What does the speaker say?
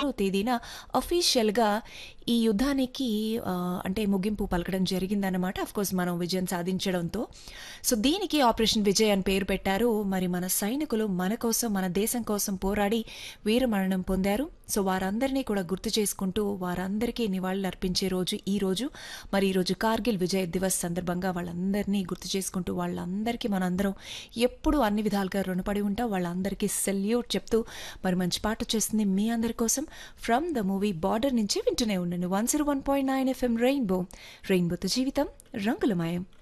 ఆరో తేదీన అఫీషియల్గా ఈ యుద్ధానికి ఆ, అంటే ముగింపు పలకడం జరిగిందన్నమాట కోర్స్ మనం విజయం సాధించడంతో సో దీనికి ఆపరేషన్ విజయ్ అని పేరు పెట్టారు మరి మన సైనికులు మన కోసం మన దేశం కోసం పోరాడి వీరమరణం పొందారు సో వారందరినీ కూడా గుర్తు చేసుకుంటూ వారందరికీ నివాళులు అర్పించే రోజు ఈ రోజు మరి ఈ రోజు కార్గిల్ విజయ్ దివస్ సందర్భంగా వాళ్ళందరినీ గుర్తు చేసుకుంటూ వాళ్ళందరికీ మనందరం ఎప్పుడూ అన్ని విధాలుగా రుణపడి ఉంటాం వాళ్ళందరికీ సెల్యూట్ చెప్తూ మరి మంచి పాట వచ్చేస్తుంది మీ అందరి కోసం ఫ్రమ్ ద మూవీ బార్డర్ నుంచి వింటూనే ఉండండి one zero one point nine FM rainbow రెయిన్బోతో జీవితం రంగులమయం